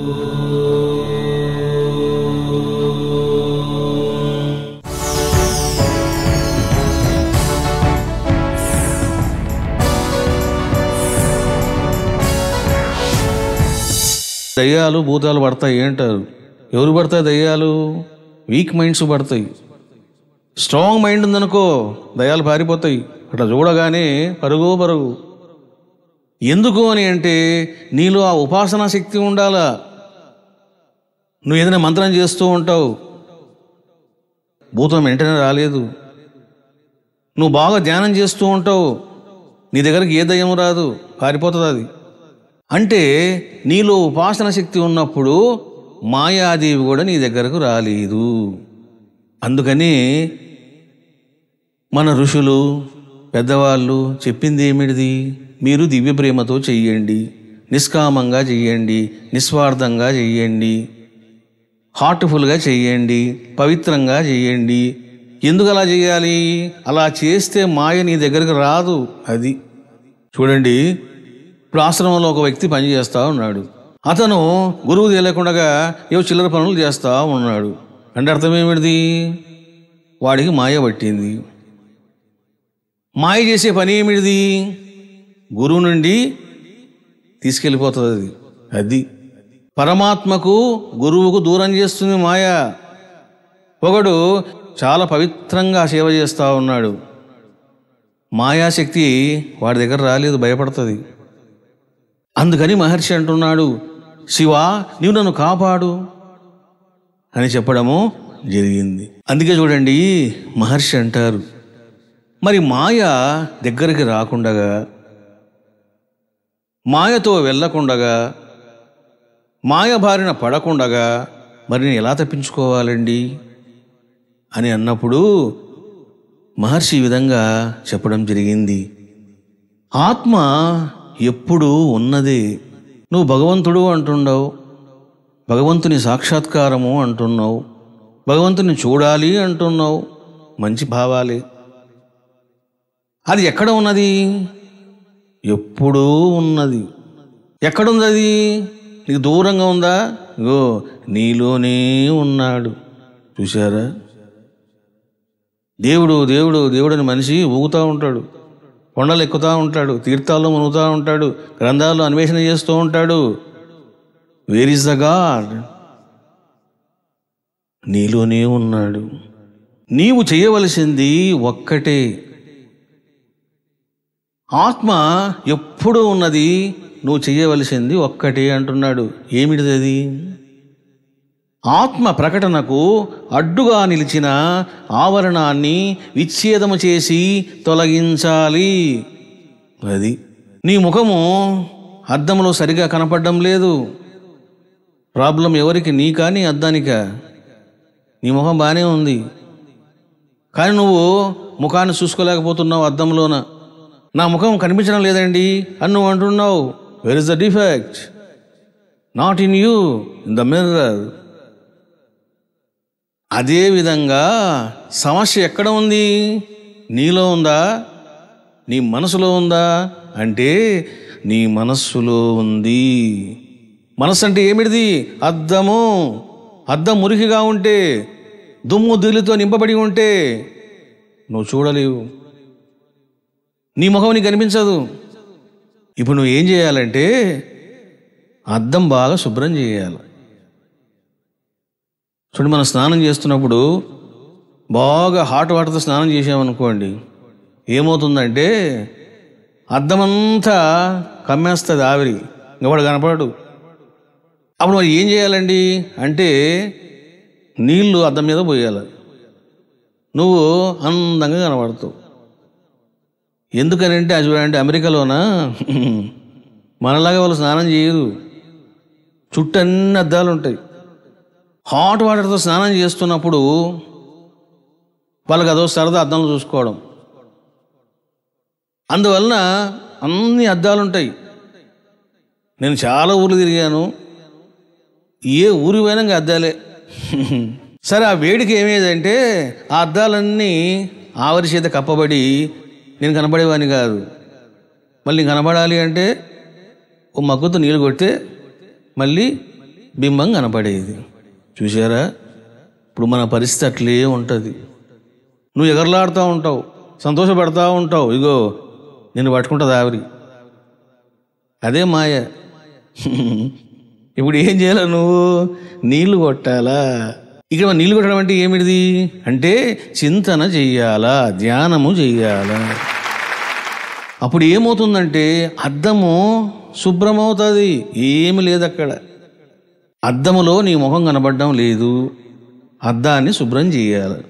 దయ్యాలు భూతాలు పడతాయి ఏంటారు ఎవరు పడతాయి దయ్యాలు వీక్ మైండ్స్ పడతాయి స్ట్రాంగ్ మైండ్ ఉందనుకో దయ్యాలు పారిపోతాయి అట్లా చూడగానే పరుగు పరుగు ఎందుకు అని అంటే నీలో ఆ ఉపాసనా శక్తి ఉండాలా నువ్వు ఏదైనా మంత్రం చేస్తూ ఉంటావు భూతం వెంటనే రాలేదు నువ్వు బాగా ధ్యానం చేస్తూ ఉంటావు నీ దగ్గరికి ఏ దయ్యం రాదు పారిపోతుంది అది అంటే నీలో ఉపాసన శక్తి ఉన్నప్పుడు మాయాదేవి కూడా నీ దగ్గరకు రాలేదు అందుకని మన ఋషులు పెద్దవాళ్ళు చెప్పింది ఏమిటిది మీరు దివ్య ప్రేమతో చెయ్యండి నిష్కామంగా చెయ్యండి నిస్వార్థంగా చెయ్యండి హార్ట్ఫుల్గా చెయ్యండి పవిత్రంగా చెయ్యండి ఎందుకు అలా చేయాలి అలా చేస్తే మాయ నీ దగ్గరకు రాదు అది చూడండి ఇప్పుడు ఆశ్రమంలో ఒక వ్యక్తి పని చేస్తూ ఉన్నాడు అతను గురువు తెలియకుండా ఏవో చిల్లర పనులు చేస్తూ ఉన్నాడు అంటే అర్థం ఏమిటిది వాడికి మాయ పట్టింది మాయ చేసే పని ఏమిటిది గురువు నుండి తీసుకెళ్ళిపోతుంది అది అది పరమాత్మకు గురువుకు దూరం చేస్తుంది మాయ ఒకడు చాలా పవిత్రంగా సేవ చేస్తూ ఉన్నాడు మాయాశక్తి వాడి దగ్గర రాలేదు భయపడుతుంది అందుకని మహర్షి అంటున్నాడు శివ నీవు నన్ను కాపాడు అని చెప్పడము జరిగింది అందుకే చూడండి మహర్షి అంటారు మరి మాయ దగ్గరికి రాకుండగా మాయతో వెళ్ళకుండగా మాయ బారిన పడకుండగా మరి నేను ఎలా తప్పించుకోవాలండి అని అన్నప్పుడు మహర్షి ఈ విధంగా చెప్పడం జరిగింది ఆత్మ ఎప్పుడూ ఉన్నదే నువ్వు భగవంతుడు అంటున్నావు భగవంతుని సాక్షాత్కారము అంటున్నావు భగవంతుని చూడాలి అంటున్నావు మంచి భావాలే అది ఎక్కడ ఉన్నది ఎప్పుడూ ఉన్నది ఎక్కడుంది అది నీకు దూరంగా ఉందా ఇగో నీలోనే ఉన్నాడు చూశారా దేవుడు దేవుడు దేవుడు అని మనిషి ఊగుతూ ఉంటాడు కొండలు ఎక్కుతూ ఉంటాడు తీర్థాల్లో మునుగుతూ ఉంటాడు గ్రంథాల్లో అన్వేషణ చేస్తూ ఉంటాడు వేర్ ఇస్ ద గాడ్ నీలోనే ఉన్నాడు నీవు చేయవలసింది ఒక్కటే ఆత్మ ఎప్పుడూ ఉన్నది నువ్వు చేయవలసింది ఒక్కటే అంటున్నాడు ఏమిటిది అది ఆత్మ ప్రకటనకు అడ్డుగా నిలిచిన ఆవరణాన్ని విచ్ఛేదము చేసి తొలగించాలి అది నీ ముఖము అద్దంలో సరిగా కనపడడం లేదు ప్రాబ్లం ఎవరికి నీకా నీ అద్దానికా నీ ముఖం బాగానే ఉంది కానీ నువ్వు ముఖాన్ని చూసుకోలేకపోతున్నావు అద్దంలోన నా ముఖం కనిపించడం లేదండి అని నువ్వు అంటున్నావు where is the defect not in you in the mirror అదే విధంగా సమస్య ఎక్కడ ఉంది నీలో ఉందా నీ మనసులో ఉందా అంటే నీ మనస్సులో ఉంది మనస్సు అంటే ఏమిటిది అద్దము అద్దం మురికిగా ఉంటే దుమ్ము ధూళితో నింపబడి ఉంటే నువ్వు చూడలేవు నీ ముఖం నీకు కనిపించదు ఇప్పుడు నువ్వు ఏం చేయాలంటే అద్దం బాగా శుభ్రం చేయాలి చూడండి మనం స్నానం చేస్తున్నప్పుడు బాగా హాట్ వాటర్తో స్నానం చేసామనుకోండి ఏమవుతుందంటే అద్దమంతా కమ్మేస్తుంది ఆవిరి ఇంకా వాడు కనపడు అప్పుడు మరి ఏం చేయాలండి అంటే నీళ్లు అద్దం మీద పోయాలి నువ్వు అందంగా కనబడతావు ఎందుకనంటే అది చూడండి అమెరికాలోన మనలాగా వాళ్ళు స్నానం చేయరు చుట్టూ అన్ని అద్దాలు ఉంటాయి హాట్ వాటర్తో స్నానం చేస్తున్నప్పుడు వాళ్ళకి అదో సరదా అద్దంలో చూసుకోవడం అందువలన అన్ని అద్దాలు ఉంటాయి నేను చాలా ఊర్లు తిరిగాను ఏ ఊరి పోయినా ఇంకా అద్దాలే సరే ఆ వేడికి ఏమేదంటే ఆ అద్దాలన్నీ ఆవరి చేత కప్పబడి నేను కనబడేవాడిని కాదు మళ్ళీ కనబడాలి అంటే ఓ మగ్గుతో నీళ్ళు కొడితే మళ్ళీ బింబం కనపడేది చూసారా ఇప్పుడు మన పరిస్థితి అట్లే ఉంటుంది నువ్వు ఎగరలాడుతూ ఉంటావు సంతోషపడతా ఉంటావు ఇగో నిన్ను పట్టుకుంటుంది ఆవిరి అదే మాయ ఇప్పుడు ఏం చేయాలి నువ్వు నీళ్లు కొట్టాలా ఇక్కడ మన నీళ్లు కొట్టడం అంటే ఏమిటిది అంటే చింతన చెయ్యాలా ధ్యానము చెయ్యాలా అప్పుడు ఏమవుతుందంటే అద్దము శుభ్రమవుతుంది ఏమి లేదు అక్కడ అద్దములో నీ ముఖం కనబడడం లేదు అద్దాన్ని శుభ్రం చేయాలి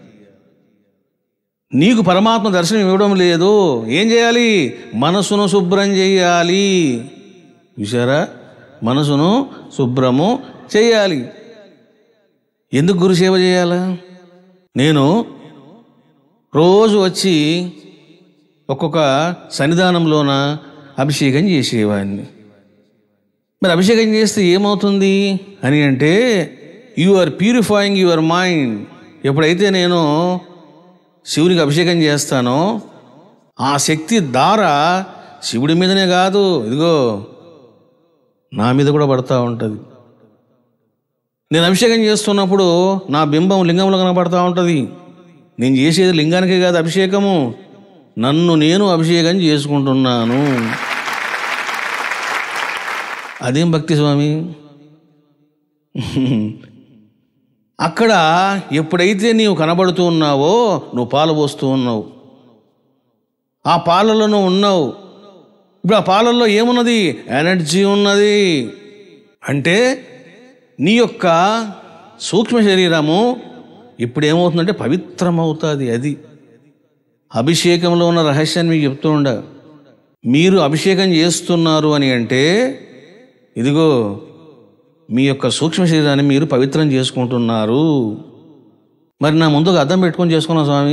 నీకు పరమాత్మ దర్శనం ఇవ్వడం లేదు ఏం చేయాలి మనసును శుభ్రం చేయాలి చూసారా మనసును శుభ్రము చేయాలి ఎందుకు గురుసేవ చేయాలా నేను రోజు వచ్చి ఒక్కొక్క సన్నిధానంలోన అభిషేకం చేసేవాడిని మరి అభిషేకం చేస్తే ఏమవుతుంది అని అంటే you are purifying your mind ఎప్పుడైతే నేను శివునికి అభిషేకం చేస్తానో ఆ శక్తి దార శివుడి మీదనే కాదు ఇదిగో నా మీద కూడా పడతా ఉంటుంది నేను అభిషేకం చేస్తున్నప్పుడు నా బింబం లింగంలో కనపడతా ఉంటుంది నేను చేసేది లింగానికే కాదు అభిషేకము నన్ను నేను అభిషేకం చేసుకుంటున్నాను అదేం భక్తి స్వామి అక్కడ ఎప్పుడైతే నీవు కనబడుతూ ఉన్నావో నువ్వు పాలు పోస్తూ ఉన్నావు ఆ పాలలో నువ్వు ఉన్నావు ఇప్పుడు ఆ పాలల్లో ఏమున్నది ఎనర్జీ ఉన్నది అంటే నీ యొక్క సూక్ష్మ శరీరము ఇప్పుడు ఏమవుతుందంటే పవిత్రమవుతుంది అది అభిషేకంలో ఉన్న రహస్యాన్ని మీకు చెప్తూ ఉండ మీరు అభిషేకం చేస్తున్నారు అని అంటే ఇదిగో మీ యొక్క సూక్ష్మ శరీరాన్ని మీరు పవిత్రం చేసుకుంటున్నారు మరి నా ముందుకు అద్దం పెట్టుకొని చేసుకున్నా స్వామి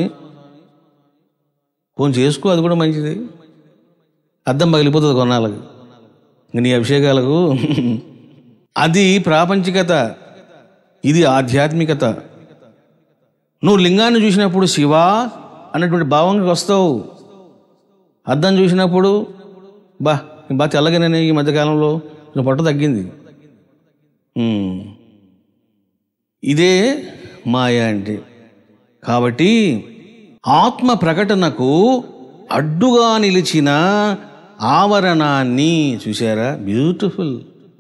ఫోన్ చేసుకో అది కూడా మంచిది అద్దం పగిలిపోతుంది కొన్నాళ్ళకి ఇంక నీ అభిషేకాలకు అది ప్రాపంచికత ఇది ఆధ్యాత్మికత నువ్వు లింగాన్ని చూసినప్పుడు శివ అన్నటువంటి భావంకి వస్తావు అద్దం చూసినప్పుడు బా బాగా తెల్లగానే ఈ మధ్యకాలంలో నువ్వు పొట్ట తగ్గింది ఉమ్. ఇదే మాయ అంటే కాబట్టి ఆత్మ ప్రకటనకు అడ్డుగా నిలిచిన ఆవరణాన్ని చూసారా బ్యూటిఫుల్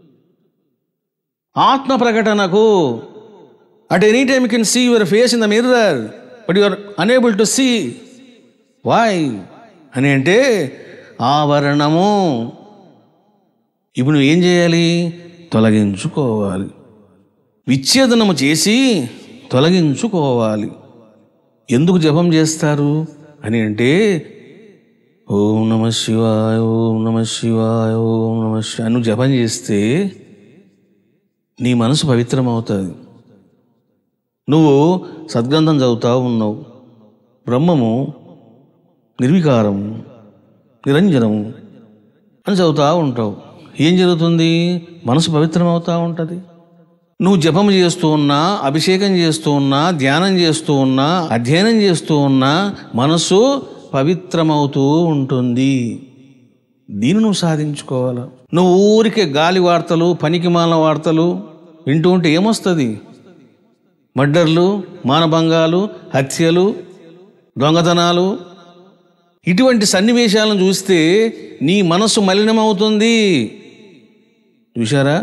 ఆత్మ ప్రకటనకు at any time can see your face in the mirror but your unable to see why అని అంటే ఆవరణము ఇప్పుడు నువ్వు ఏం చేయాలి తొలగించుకోవాలి విచ్ఛేదనము చేసి తొలగించుకోవాలి ఎందుకు జపం చేస్తారు అని అంటే ఓం నమ శివాయ ఓం నమ శివాయ ఓం నమ శివాయ నువ్వు జపం చేస్తే నీ మనసు పవిత్రం అవుతుంది నువ్వు సద్గంధం చదువుతా ఉన్నావు బ్రహ్మము నిర్వికారము నిరంజనము అని చదువుతూ ఉంటావు ఏం జరుగుతుంది మనసు పవిత్రం అవుతూ ఉంటుంది నువ్వు జపం చేస్తూ ఉన్నా అభిషేకం చేస్తూ ఉన్నా ధ్యానం చేస్తూ ఉన్నా అధ్యయనం చేస్తూ ఉన్నా మనసు పవిత్రమవుతూ ఉంటుంది దీన్ని నువ్వు సాధించుకోవాలి నువ్వు ఊరికే గాలి వార్తలు పనికిమాల వార్తలు వింటూ ఉంటే ఏమొస్తుంది మర్డర్లు మానభంగాలు హత్యలు దొంగతనాలు ఇటువంటి సన్నివేశాలను చూస్తే నీ మనస్సు మలినమవుతుంది చూశారా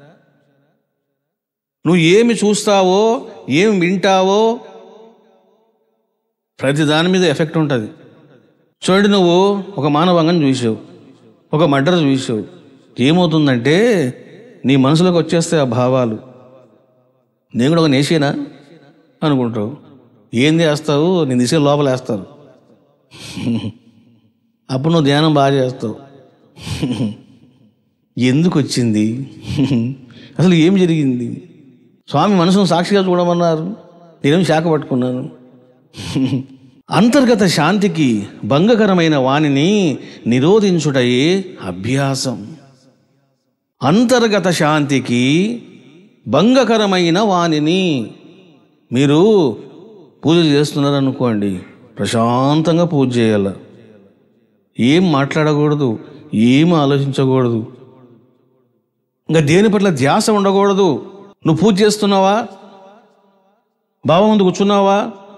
నువ్వు ఏమి చూస్తావో ఏమి వింటావో ప్రతి దాని మీద ఎఫెక్ట్ ఉంటుంది చూడండి నువ్వు ఒక మానభంగం చూసావు ఒక మర్డర్ చూసావు ఏమవుతుందంటే నీ మనసులోకి వచ్చేస్తాయి ఆ భావాలు నేను కూడా ఒక నేసేనా అనుకుంటావు ఏం చేస్తావు నేను తీసే లోపల వేస్తాను అప్పుడు నువ్వు ధ్యానం బాగా చేస్తావు ఎందుకు వచ్చింది అసలు ఏం జరిగింది స్వామి మనసును సాక్షిగా చూడమన్నారు నేనేం శాఖ పట్టుకున్నాను అంతర్గత శాంతికి భంగకరమైన వాణిని నిరోధించుటయే అభ్యాసం అంతర్గత శాంతికి భంగకరమైన వాణిని మీరు పూజ చేస్తున్నారనుకోండి ప్రశాంతంగా పూజ చేయాలి ఏం మాట్లాడకూడదు ఏం ఆలోచించకూడదు ఇంకా దేని పట్ల ధ్యాస ఉండకూడదు నువ్వు పూజ చేస్తున్నావా బావ ముందు కూర్చున్నావా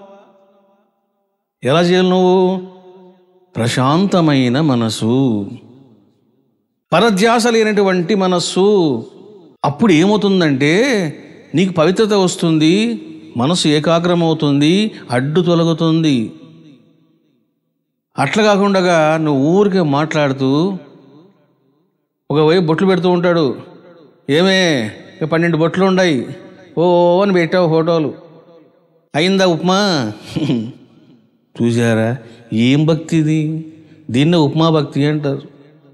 ఎలా చేయాలి నువ్వు ప్రశాంతమైన మనసు పరధ్యాస లేనటువంటి మనస్సు అప్పుడు ఏమవుతుందంటే నీకు పవిత్రత వస్తుంది మనసు ఏకాగ్రమవుతుంది అడ్డు తొలగుతుంది అట్లా కాకుండా నువ్వు ఊరికే మాట్లాడుతూ ఒకవైపు బొట్లు పెడుతూ ఉంటాడు ఏమే ఇక పన్నెండు బొట్లు ఉన్నాయి ఓ అని పెట్టావు ఫోటోలు అయిందా ఉప్మా చూసారా ఏం భక్తి ఇది దీన్నే ఉప్మా భక్తి అంటారు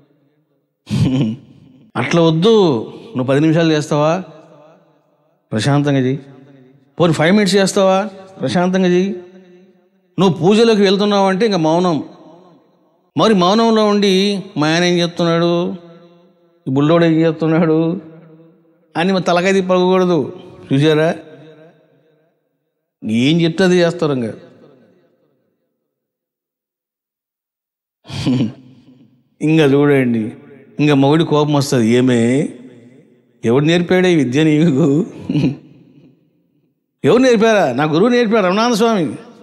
అట్లా వద్దు నువ్వు పది నిమిషాలు చేస్తావా ప్రశాంతంగా చెయ్యి పోనీ ఫైవ్ మినిట్స్ చేస్తావా ప్రశాంతంగా చెయ్యి నువ్వు పూజలోకి వెళ్తున్నావు అంటే ఇంకా మౌనం మరి మౌనంలో ఉండి మా ఆయన ఏం చెప్తున్నాడు ఈ బుల్లోడు ఏం చేస్తున్నాడు అని మరి తలకాయ తిప్పకూడదు చూసారా ఏం చెప్తే అది చేస్తారు ఇంకా ఇంకా చూడండి ఇంకా మొగుడి కోపం వస్తుంది ఏమే ఎవడు నేర్పాడే ఈ విద్య నీకు ఎవరు నేర్పారా నా గురువు నేర్పారు రమణాథ స్వామి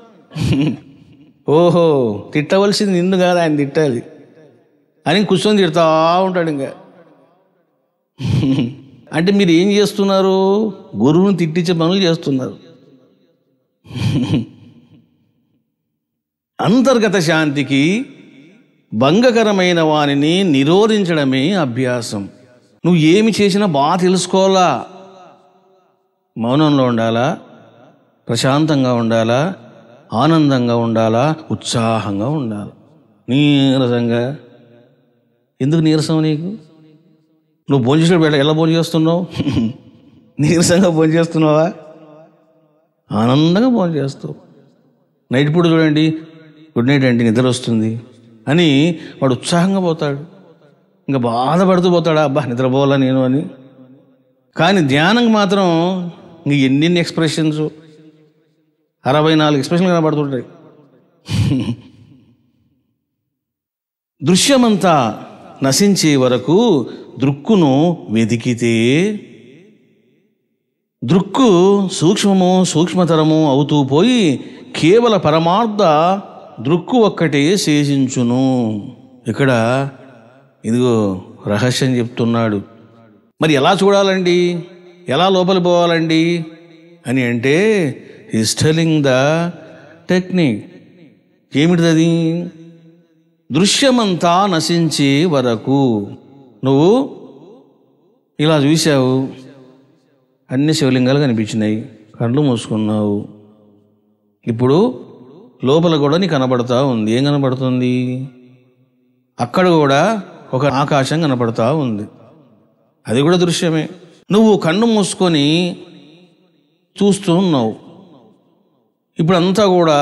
ఓహో తిట్టవలసింది నిన్ను కాదు ఆయన తిట్టాలి అని కూర్చొని తిడతా ఉంటాడు ఇంకా అంటే మీరు ఏం చేస్తున్నారు గురువుని తిట్టించే పనులు చేస్తున్నారు అంతర్గత శాంతికి భంగకరమైన వానిని నిరోధించడమే అభ్యాసం నువ్వు ఏమి చేసినా బాగా తెలుసుకోవాలా మౌనంలో ఉండాలా ప్రశాంతంగా ఉండాలా ఆనందంగా ఉండాలా ఉత్సాహంగా ఉండాలి నీరసంగా ఎందుకు నీరసం నీకు నువ్వు భోజనం పెట్ట ఎలా భోజనం చేస్తున్నావు నీరసంగా భోజనం చేస్తున్నావా ఆనందంగా భోజనం చేస్తావు నైట్ పూట చూడండి గుడ్ నైట్ అంటే నిద్ర వస్తుంది అని వాడు ఉత్సాహంగా పోతాడు ఇంకా బాధపడుతూ పోతాడా అబ్బా నిద్రపోవాలా నేను అని కానీ ధ్యానం మాత్రం ఇంక ఎన్నెన్ని ఎక్స్ప్రెషన్స్ అరవై నాలుగు ఎక్స్ప్రెషన్లు కనబడుతుంటాయి దృశ్యమంతా నశించే వరకు దృక్కును వెదికితే దృక్కు సూక్ష్మము సూక్ష్మతరము అవుతూ పోయి కేవల పరమార్థ దృక్కు ఒక్కటే శేషించును ఇక్కడ ఇదిగో రహస్యం చెప్తున్నాడు మరి ఎలా చూడాలండి ఎలా లోపలి పోవాలండి అని అంటే ఈస్ టెలింగ్ ద టెక్నిక్ ఏమిటిది అది దృశ్యమంతా నశించే వరకు నువ్వు ఇలా చూసావు అన్ని శివలింగాలు కనిపించినాయి కళ్ళు మూసుకున్నావు ఇప్పుడు లోపల కూడా నీకు కనబడతా ఉంది ఏం కనబడుతుంది అక్కడ కూడా ఒక ఆకాశం కనపడతా ఉంది అది కూడా దృశ్యమే నువ్వు కన్ను మూసుకొని చూస్తూ ఉన్నావు ఇప్పుడు అంతా కూడా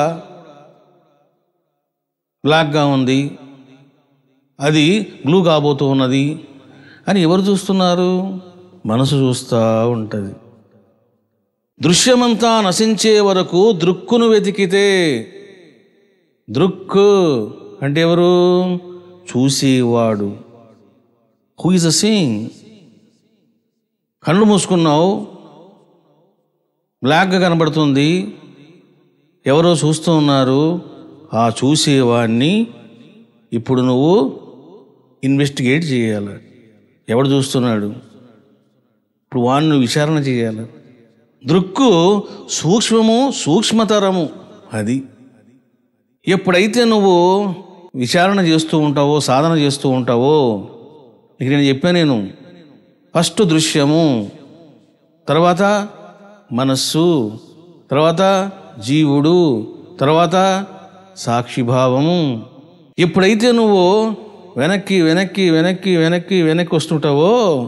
బ్లాక్గా ఉంది అది బ్లూ కాబోతూ ఉన్నది అని ఎవరు చూస్తున్నారు మనసు చూస్తూ ఉంటుంది దృశ్యమంతా నశించే వరకు దృక్కును వెతికితే దృక్కు అంటే ఎవరు చూసేవాడు హూ ఇస్ అ సీయింగ్ కళ్ళు మూసుకున్నావు బ్లాక్గా కనబడుతుంది ఎవరో చూస్తూ ఉన్నారు ఆ చూసేవాడిని ఇప్పుడు నువ్వు ఇన్వెస్టిగేట్ చేయాలి ఎవడు చూస్తున్నాడు ఇప్పుడు వాడిని నువ్వు విచారణ చేయాలి దృక్కు సూక్ష్మము సూక్ష్మతరము అది ఎప్పుడైతే నువ్వు విచారణ చేస్తూ ఉంటావో సాధన చేస్తూ ఉంటావో నీకు నేను చెప్పాను నేను ఫస్ట్ దృశ్యము తర్వాత మనస్సు తర్వాత జీవుడు తర్వాత సాక్షిభావము ఎప్పుడైతే నువ్వు వెనక్కి వెనక్కి వెనక్కి వెనక్కి వెనక్కి వస్తుంటావో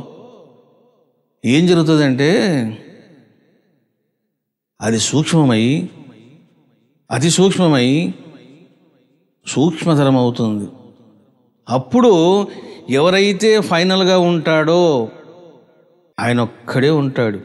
ఏం జరుగుతుందంటే అది సూక్ష్మమై అతి సూక్ష్మమై సూక్ష్మతరం అవుతుంది అప్పుడు ఎవరైతే ఫైనల్గా ఉంటాడో ఆయన ఒక్కడే ఉంటాడు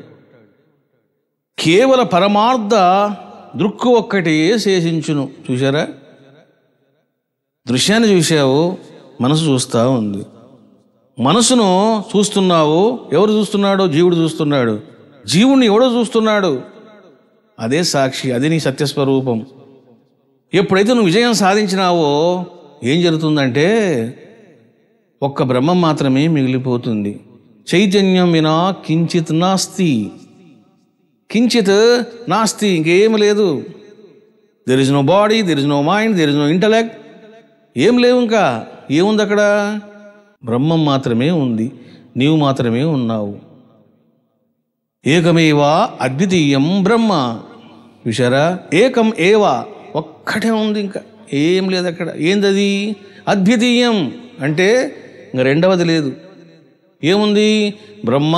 కేవల పరమార్థ దృక్కు ఒక్కటే శేషించును చూసారా దృశ్యాన్ని చూసావు మనసు చూస్తూ ఉంది మనసును చూస్తున్నావు ఎవరు చూస్తున్నాడో జీవుడు చూస్తున్నాడు జీవుణ్ణి ఎవడో చూస్తున్నాడు అదే సాక్షి అదే నీ సత్యస్వరూపం ఎప్పుడైతే నువ్వు విజయం సాధించినావో ఏం జరుగుతుందంటే ఒక్క బ్రహ్మం మాత్రమే మిగిలిపోతుంది చైతన్యం వినా కించిత్ నాస్తి కించిత్ నాస్తి ఇంకేం లేదు there is no body there is no mind there is no intellect ఏం లేవు ఇంకా ఏముంది అక్కడ బ్రహ్మం మాత్రమే ఉంది నీవు మాత్రమే ఉన్నావు ఏకమేవా అద్వితీయం బ్రహ్మ విషరా ఏకం ఏవా ఒక్కటే ఉంది ఇంకా ఏం లేదు అక్కడ ఏందది అద్వితీయం అంటే ఇంకా రెండవది లేదు ఏముంది బ్రహ్మ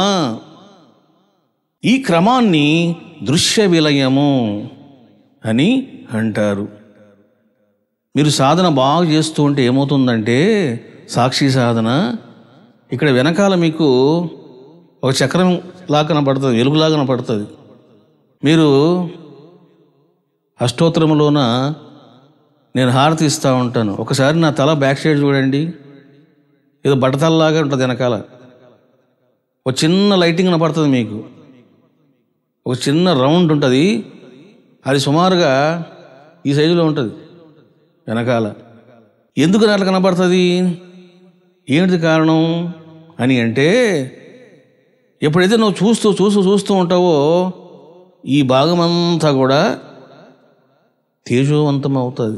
ఈ క్రమాన్ని దృశ్య విలయము అని అంటారు మీరు సాధన బాగా చేస్తూ ఉంటే ఏమవుతుందంటే సాక్షి సాధన ఇక్కడ వెనకాల మీకు ఒక చక్రం లాగా కనపడుతుంది వెలుగులాగా కనపడుతుంది మీరు అష్టోత్తరములోన నేను హారతి ఇస్తూ ఉంటాను ఒకసారి నా తల బ్యాక్ సైడ్ చూడండి ఏదో బట్టతలలాగా ఉంటుంది వెనకాల ఒక చిన్న లైటింగ్ కనపడుతుంది మీకు ఒక చిన్న రౌండ్ ఉంటుంది అది సుమారుగా ఈ సైజులో ఉంటుంది వెనకాల ఎందుకు అట్లా కనపడుతుంది ఏమిటి కారణం అని అంటే ఎప్పుడైతే నువ్వు చూస్తూ చూస్తూ చూస్తూ ఉంటావో ఈ భాగమంతా కూడా తేజోవంతం అవుతుంది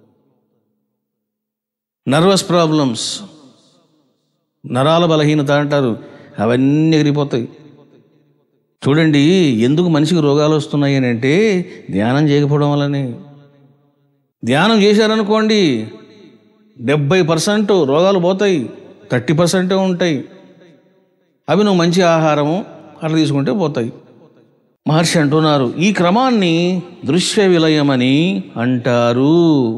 నర్వస్ ప్రాబ్లమ్స్ నరాల బలహీనత అంటారు అవన్నీ ఎగిరిపోతాయి చూడండి ఎందుకు మనిషికి రోగాలు వస్తున్నాయి అని అంటే ధ్యానం చేయకపోవడం వల్లనే ధ్యానం చేశారనుకోండి డెబ్బై పర్సెంట్ రోగాలు పోతాయి థర్టీ పర్సెంటే ఉంటాయి అవి నువ్వు మంచి ఆహారము అట్లా తీసుకుంటే పోతాయి మహర్షి అంటున్నారు ఈ క్రమాన్ని దృశ్య విలయమని అంటారు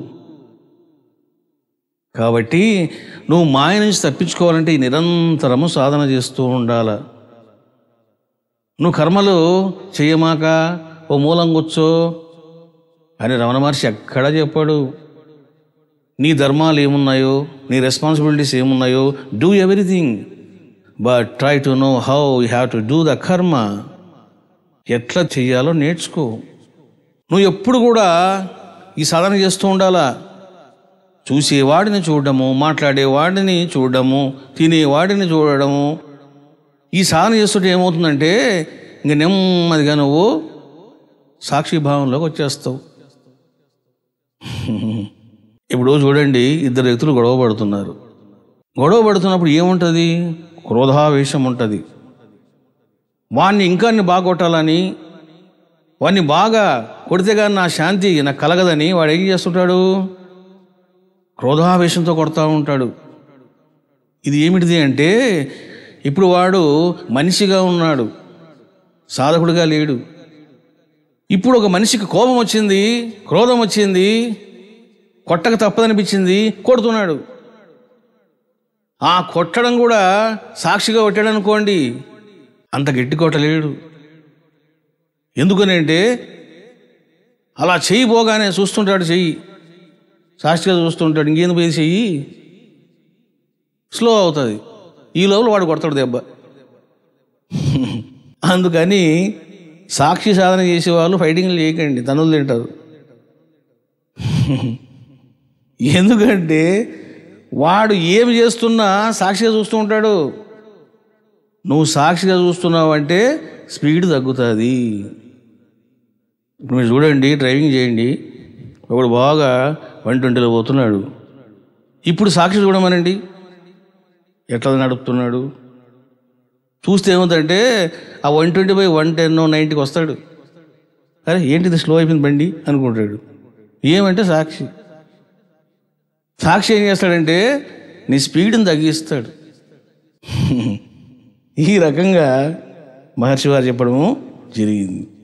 కాబట్టి నువ్వు మాయ నుంచి తప్పించుకోవాలంటే ఈ నిరంతరము సాధన చేస్తూ ఉండాల నువ్వు కర్మలు చెయ్యమాక ఓ మూలం కూర్చో అని రమణ మహర్షి ఎక్కడా చెప్పాడు నీ ధర్మాలు ఏమున్నాయో నీ రెస్పాన్సిబిలిటీస్ ఏమున్నాయో do everything but try to know how you have to do the karma ఎట్లా చెయ్యాలో నేర్చుకో నువ్వు ఎప్పుడు కూడా ఈ సాధన చేస్తూ ఉండాలా చూసేవాడిని చూడడము మాట్లాడేవాడిని చూడడము తినేవాడిని చూడడము ఈ సాధన చేస్తుంటే ఏమవుతుందంటే ఇంక నెమ్మదిగా నువ్వు సాక్షి భావంలోకి వచ్చేస్తావు ఇప్పుడు చూడండి ఇద్దరు వ్యక్తులు గొడవ పడుతున్నారు గొడవ పడుతున్నప్పుడు ఏముంటుంది క్రోధావేశం ఉంటుంది వాణ్ణి ఇంకా బాగా కొట్టాలని వాడిని బాగా కొడితే కానీ నా శాంతి నాకు కలగదని వాడు ఏం చేస్తుంటాడు క్రోధావేశంతో కొడతా ఉంటాడు ఇది ఏమిటిది అంటే ఇప్పుడు వాడు మనిషిగా ఉన్నాడు సాధకుడిగా లేడు ఇప్పుడు ఒక మనిషికి కోపం వచ్చింది క్రోధం వచ్చింది కొట్టక తప్పదనిపించింది కొడుతున్నాడు ఆ కొట్టడం కూడా సాక్షిగా కొట్టాడు అనుకోండి అంత గట్టి కొట్టలేడు ఎందుకనంటే అలా చెయ్యి పోగానే చూస్తుంటాడు చెయ్యి సాక్షిగా చూస్తుంటాడు ఇంకేంది పోయి చెయ్యి స్లో అవుతుంది ఈ లోపల వాడు కొడతాడు దెబ్బ అందుకని సాక్షి సాధన చేసే వాళ్ళు ఫైటింగ్లు చేయకండి తనులు తింటారు ఎందుకంటే వాడు ఏమి చేస్తున్నా సాక్షిగా చూస్తూ ఉంటాడు నువ్వు సాక్షిగా చూస్తున్నావు అంటే స్పీడ్ తగ్గుతుంది ఇప్పుడు మీరు చూడండి డ్రైవింగ్ చేయండి ఒకడు బాగా వన్ ట్వంటీలో పోతున్నాడు ఇప్పుడు సాక్షి చూడమనండి ఎట్లా నడుపుతున్నాడు చూస్తే ఏమవుతుందంటే ఆ one twenty by one ten నైంటీకి వస్తాడు అరే ఏంటిది స్లో అయిపోయింది బండి అనుకుంటాడు ఏమంటే సాక్షి సాక్షి ఏం చేస్తాడంటే నీ స్పీడ్ని తగ్గిస్తాడు ఈ రకంగా మహర్షి వారు చెప్పడము జరిగింది